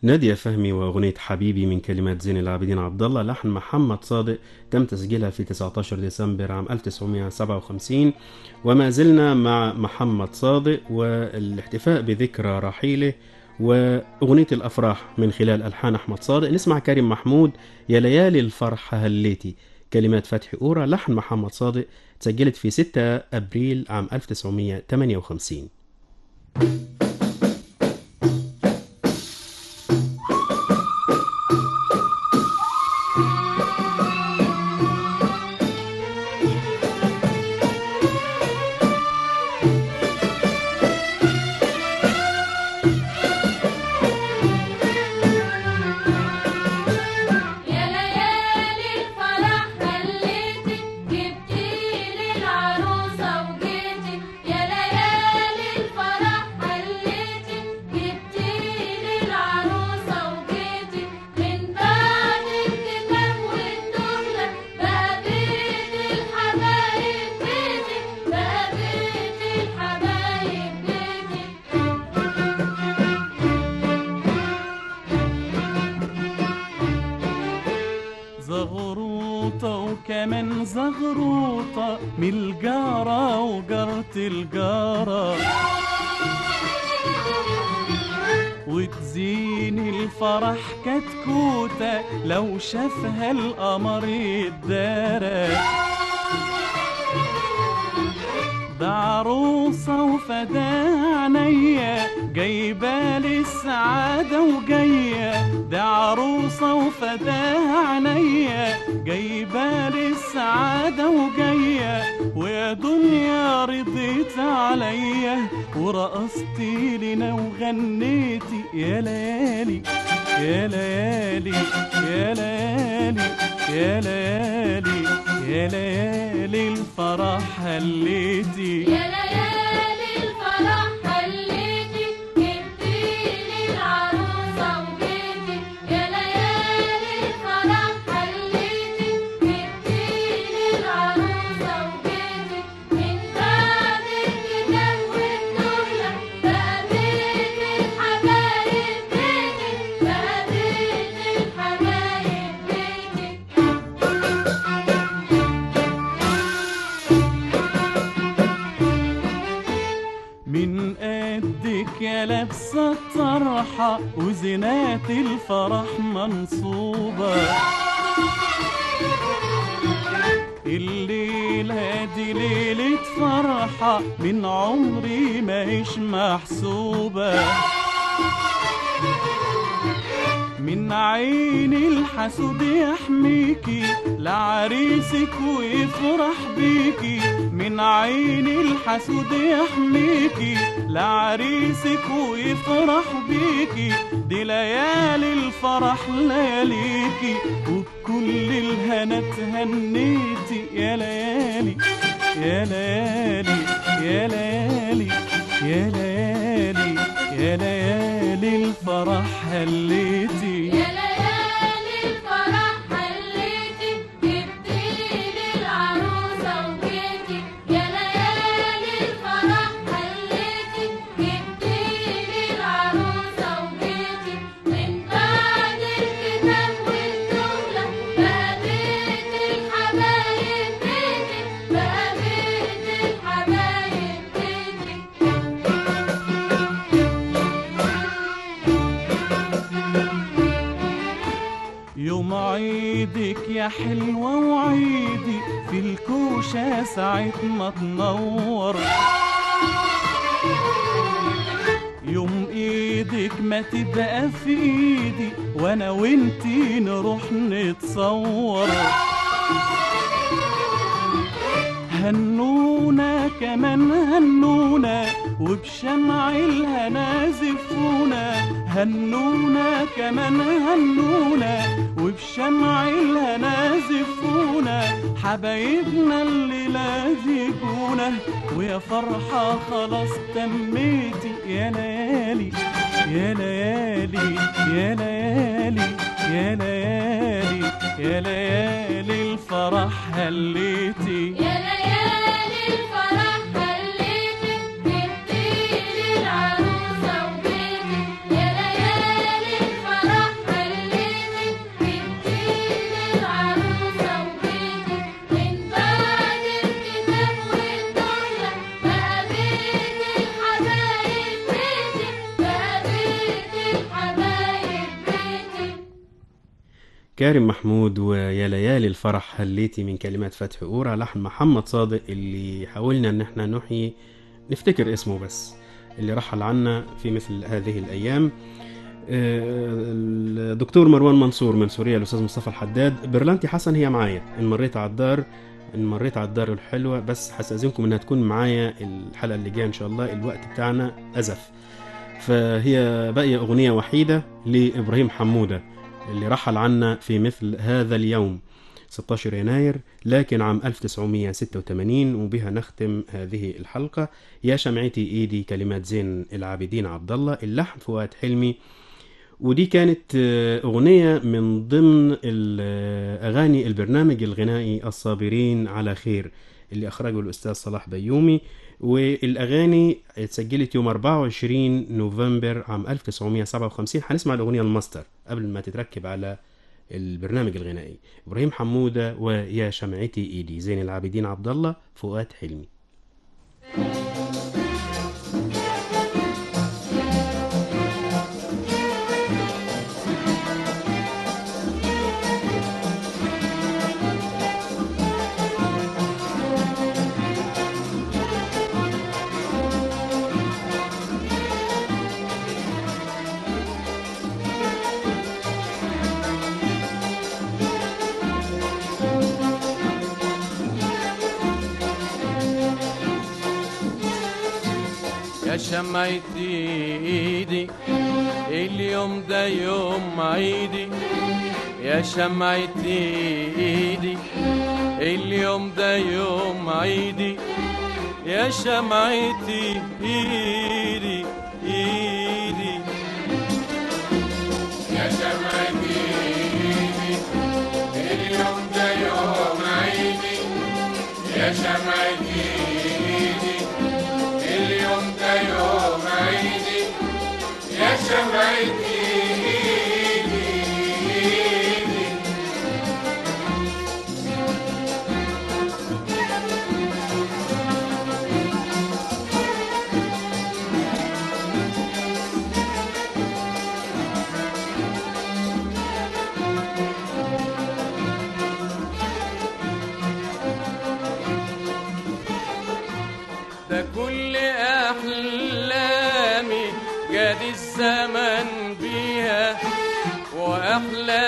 [SPEAKER 1] نادية فهمي وأغنية حبيبي من كلمات زين العابدين عبد الله لحن محمد صادق تم تسجيلها في 19 ديسمبر عام 1957 وما زلنا مع محمد صادق والاحتفاء بذكرى رحيله وأغنية الأفراح من خلال ألحان أحمد صادق نسمع كريم محمود يا ليالي الفرح هليتي كلمات فتحي أورا لحن محمد صادق تسجلت في 6 أبريل عام 1958
[SPEAKER 8] يا ليالي الفرح خليتي جبتيلي العروسة وجيتي يا ليالي الفرح خليتي جبتيلي العروسة وجيتي من بعد الكتاب والدخلة بقى بيت الحبايب بيتي بقى بيت الحبايب بيتي
[SPEAKER 10] زغروطة وكمان زغروطة من الجارة وجارة الجارة وتزين الفرح كتكوتة لو شافها القمر يتدارى ده عروسة وفدا عينيا جايبالي السعادة وجاية ده عروسة وفدا عينيا جايبالي السعادة وجاية ويا دنيا رضيت عليا ورقصتي لنا وغنيتي يا ليالي يا ليالي يا ليالي يا ليالي يا ليالي الفرح هليتي
[SPEAKER 8] يا ليالي الفرح خليتي جبتيلي العروسة وجيتي يا ليالي الفرح خليتي جبتيلي العروسة وجيتي من بعد الكتاب والدخلة بقى بيت الحبايب بيتي بقى بيت الحبايب بيتي
[SPEAKER 10] من قدك يا لابسة الطرحة وزنات الفرح منصوبة الليلة دي ليلة فرحة من عمري ماهيش محسوبة من عين الحسود يحميكي لعريسك ويفرح بيكي من عين الحسود يحميكي لعريسك ويفرح بيكي دي ليالي الفرح لياليكي وبكل الهنا تهنيتي يا ليالي يا ليالي يا ليالي يا ليالي يا ليالي الفرح هليتي
[SPEAKER 8] يا ليالي الفرح خليتي جبتيلي العروسة وجيتي يا ليالي الفرح خليتي جبتيلي العروسة وجيتي من بعد الكتاب والدخلة بقى بيت الحبايب بيتي بقى بيت الحبايب بيتي
[SPEAKER 10] يوم عيدك يا حلوة وعيدي في الكوشة ساعة ما تنور يوم ايدك ما تبقى في ايدي وانا وانتي نروح نتصور هنونا كمان هنونا وبشمع الهنا زفونا هنونا كمان هنونا وبشمع الهنا زفونا حبايبنا الليلة دي جونا ويا فرحة خلاص تميتي يا ليالي يا ليالي يا ليالي يا ليالي يا ليالي الفرح هليتي
[SPEAKER 8] يا ليالي الفرح خليتي جبتيلي العروسة وجيتي يا ليالي الفرح
[SPEAKER 1] كارم محمود ويا ليالي الفرح هليتي من كلمات فتحي أورا لحن محمد صادق اللي حاولنا ان احنا نحيي نفتكر اسمه بس اللي رحل عنا في مثل هذه الأيام آه، الدكتور مروان منصور من سوريا الأستاذ مصطفى الحداد برلانتي حسن هي معايا إن مريت على الدار إن مريت على الدار الحلوة بس هستأذنكم إنها تكون معايا الحلقة اللي جاية إن شاء الله الوقت بتاعنا أزف فهي باقية أغنية وحيدة لإبراهيم حمودة اللي رحل عنا في مثل هذا اليوم 16 يناير لكن عام 1986 وبها نختم هذه الحلقة يا شمعتي إيدي كلمات زين العابدين عبد الله اللحن فؤاد حلمي ودي كانت آه، أغنية من ضمن ال- آه، أغاني البرنامج الغنائي الصابرين على خير اللي أخرجه الأستاذ صلاح بيومي والأغاني اتسجلت يوم 24 نوفمبر عام 1957 هنسمع الأغنية الماستر قبل ما تتركب على البرنامج الغنائي إبراهيم حمودة ويا شمعتي إيدي زين العابدين عبد الله فؤاد حلمي
[SPEAKER 10] يا شمعتي ايدي اليوم ده يوم عيدي يا شمعتي ايدي اليوم ده يوم عيدي يا شمعتي ايدي ايدي
[SPEAKER 6] يا شمعتي اليوم ده يوم عيدي يا شمعتي اليوم ده يوم عيدي يا شمعتي
[SPEAKER 10] ده كل احلامي جاد الزمن بيها واحلى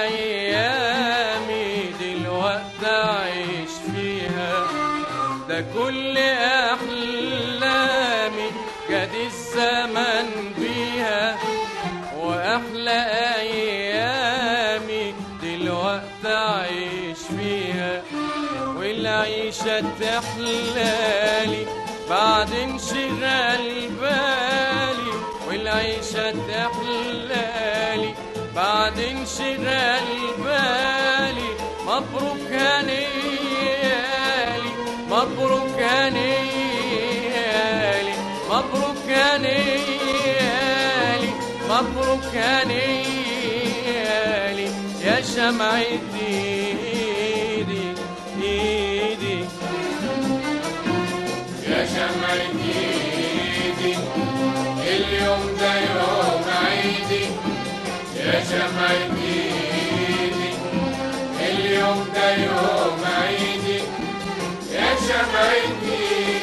[SPEAKER 10] ايامي دلوقتي اعيش فيها ده كل احلامي جاد الزمن بيها واحلى ايامي دلوقتي اعيش فيها والعيشة تحلالي بعد انشغال بالي والعيشة تحلالي بعد انشغال بالي مبروك هنيالي مبروك هنيالي مبروك هنيالي مبروك هنيالي يا شمعتي ايدي ايدي
[SPEAKER 6] يا شمعتي اليوم ده يوم عيدي يا شمعتي اليوم ده يوم عيدي يا شمعتي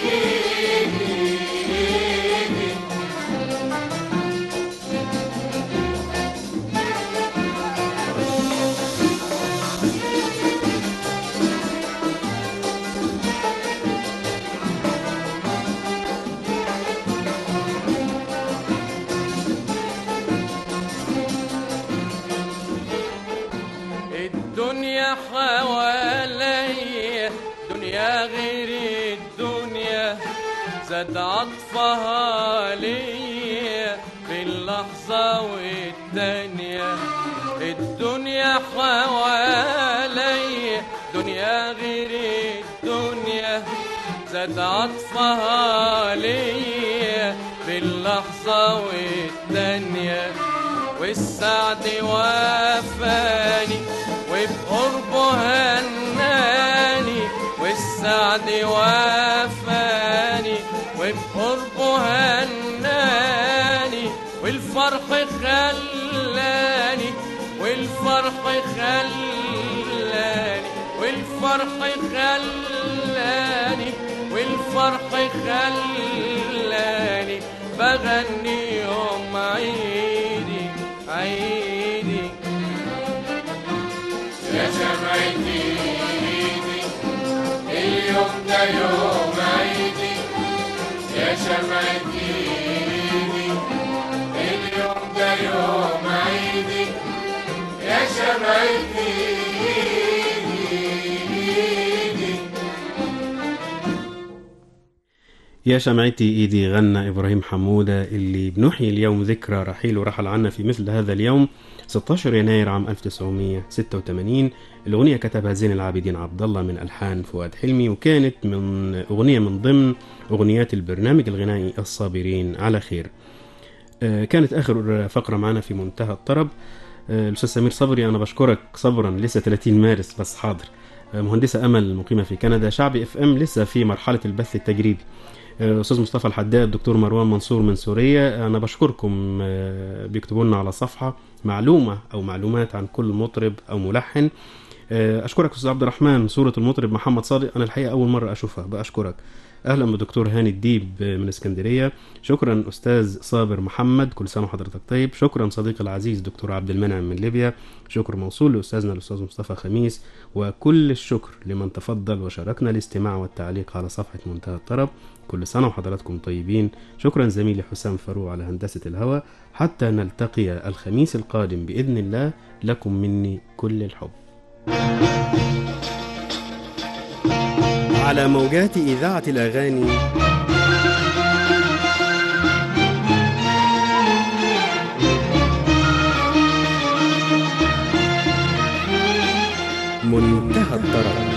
[SPEAKER 10] الدنيا حواليا دنيا غير الدنيا زاد عطفها ليا في اللحظة والتانية الدنيا حواليا دنيا غير الدنيا زاد عطفها ليا في اللحظة والتانية والسعد وفاني وبقربه هناني والسعد وفاني وبقربه هناني والفرح خلاني والفرح خلاني والفرح خلاني والفرح خلاني بغني يوم عيدي عيدي
[SPEAKER 6] يا شمعتي اليوم ده يوم عيدي يا شمعتي اليوم ده يوم عيدي يا شمعتي
[SPEAKER 1] يا شمعتي ايدي غنى ابراهيم حموده اللي بنحيي اليوم ذكرى رحيله رحل عنا في مثل هذا اليوم 16 يناير عام 1986 الاغنيه كتبها زين العابدين عبد الله من الحان فؤاد حلمي وكانت من اغنيه من ضمن اغنيات البرنامج الغنائي الصابرين على خير آه، كانت اخر فقره معنا في منتهى الطرب آه، الاستاذ سمير صبري انا بشكرك صبرا لسه 30 مارس بس حاضر آه، مهندسه امل مقيمه في كندا شعبي اف ام لسه في مرحله البث التجريبي آه، استاذ مصطفى الحداد الدكتور مروان منصور من سوريا انا بشكركم آه، بيكتبوا لنا على صفحه معلومه او معلومات عن كل مطرب او ملحن آه، اشكرك استاذ عبد الرحمن صوره المطرب محمد صادق انا الحقيقه اول مره اشوفها باشكرك اهلا بدكتور هاني الديب من اسكندريه شكرا استاذ صابر محمد كل سنه وحضرتك طيب شكرا صديقي العزيز دكتور عبد المنعم من ليبيا شكر موصول لاستاذنا الاستاذ مصطفى خميس وكل الشكر لمن تفضل وشاركنا الاستماع والتعليق على صفحه منتهى الطرب كل سنه وحضراتكم طيبين شكرا زميلي حسام فاروق على هندسه الهواء حتى نلتقي الخميس القادم باذن الله لكم مني كل الحب على موجات إذاعة الأغاني منتهى الطرب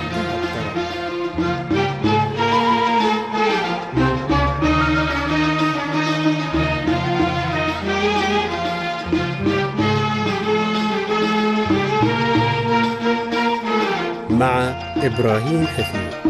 [SPEAKER 1] مع إبراهيم حفيظ